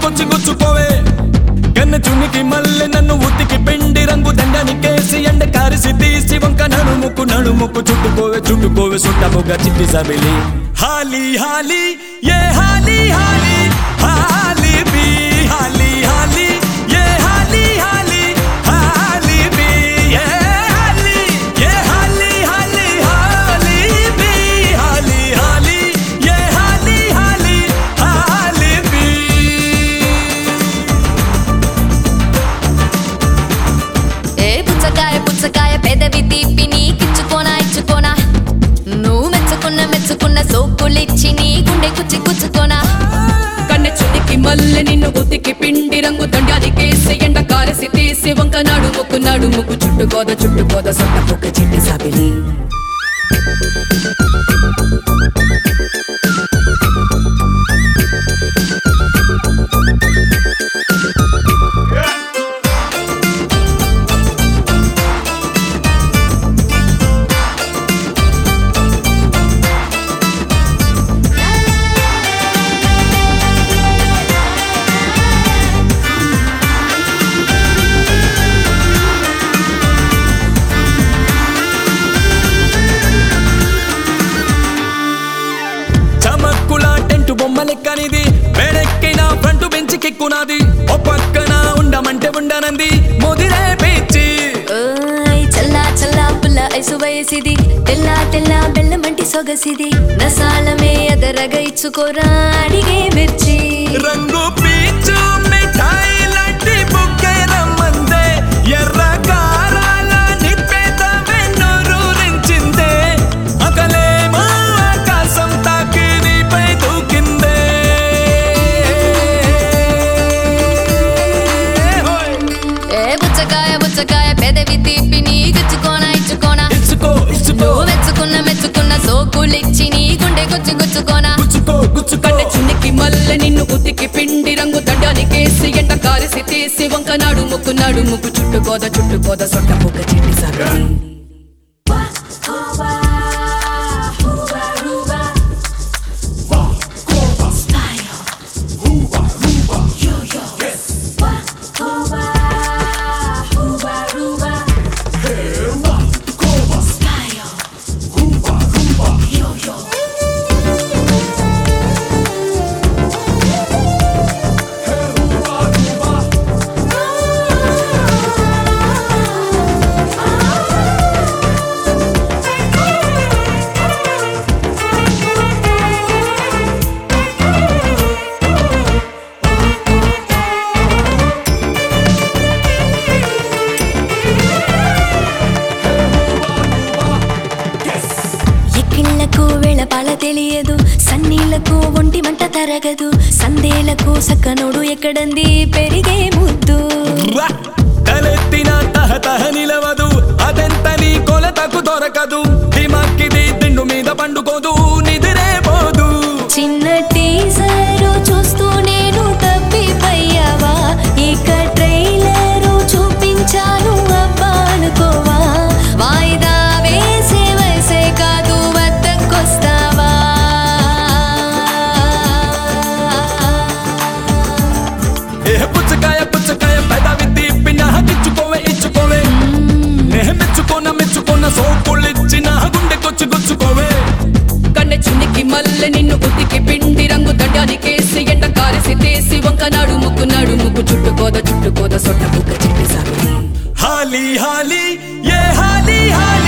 గుచ్చి గుచ్చుకోవే కన్న చునికి మల్లె నన్ను ఉత్తికి పిండి రంగు దండాని కేసి ఎండ కారిసి తీసి వంక నడుముకు నడుముకు చుట్టుకోవే చుట్టుకోవే సుట్టముగా చిట్టి సబిలి హాలి హాలి ఏ హాలి హాలి హాలి బి హాలి హాలి ఏ హాలి హాలి హాలి బి ఏ హాలి ఏ హాలి హాలి హాలి బి హాలి హాలి ఏ హాలి హాలి హాలి బి ఏ పుచ్చకాయ పుచ్చకాయ పెదవి తీపి నీకిచ్చుకోనా ఇచ్చుకోనా నువ్వు మెచ్చుకున్న మెచ్చుకున్న సోకులిచ్చి నీ గుండె కుచ్చి కుచ్చుకోనా కన్నె చునికి మల్లె నిన్ను ఉతికి పిండి రంగు దండాది కేసి ఎండ కారసి తీసి వంక నడుముకు నడుముకు చుట్టుకోద చుట్టుకోద సొంత పొక్క చిట్టి సాబిలి చమక్కుల టెంటు బొమ్మలెక్కనిది వేడెక్కిన ఫ్రంట్ బెంచ్ కెక్కునాది ఓ పక్కన ఉండమంటే ఉండనంది ముదిరే పిచ్చి ఓయ్ చల్లా చల్లా పుల్ల ఐసు వయసిది తెల్ల తెల్ల బెల్లమంటి సొగసిది నసాలమే ఎదరగ ఇచ్చుకోరా అడిగే మిర్చి రంగు పీచు మిఠాయి లాంటి బుక్కే రమ్మందే ఎర్ర కారాల నిప్పేత వెన్నూరించిందే అకలేమో ఆకాశం తాకి నీపై దూకిందే హోయ్! ఏ పుచ్చకాయ పుచ్చకాయ పెదవి తీపి నీకిచ్చుకోనా ఇచ్చుకోనా ఇచ్చుకో ఇచ్చుకో నువ్వు మెచ్చుకున్న మెచ్చుకున్న సోకులిచ్చి నీ గుండె గుచ్చి గుచ్చుకోనా గుచ్చుకో గుచ్చుకో కన్నె చునికి మల్లె నిన్ను ఉతికి పిండి రంగు దండాది కేసి ఎండ కారసి తీసి వంక నడుముకు నడుముకు చుట్టుకోద చుట్టుకోద సొంత పొక్క చిట్టి సాబిలి ఎక్కిళ్లకు వేళపాల తెలియదు సన్నీళ్లకు ఒంటి మంట తరగదు సందేలకు సక్కనోడు ఎక్కడంది పెరిగే ముద్దు రా! తలెత్తిన తహ తహ నిలవదు అదెంత నీ కొలతకు దొరకదు దిమాక్కిది దిండు మీద పండుకోదు నిదిరే పోదు చిన్న టీజరు చూస్తూ నేను తప్పిపోయావా ఇక ట్రైలరు చూపించాను అబ్బా అనుకోవా వాయిదా వేసే వయసే కాదు వద్దకొస్తావా ఏ పుచ్చకాయ పుచ్చకాయ పెదవి తీపి నాకిచ్చుకోవే ఇచ్చుకోవే నే మెచ్చుకోన మెచ్చుకోన సోకులిచ్చి నా గుండెకొచ్చి గుచ్చుకోవే కన్నె చునికి మల్లె నిన్ను ఉతికి పిండి రంగు దండాది కేసి ఎండ కారసి తీసి వంక నడుముకు నడుముకు చుట్టుకోద చుట్టుకోద సొట్ట బుక్క చిట్టి సాబిలి హాలి హాలి ఏ హాలి హాలి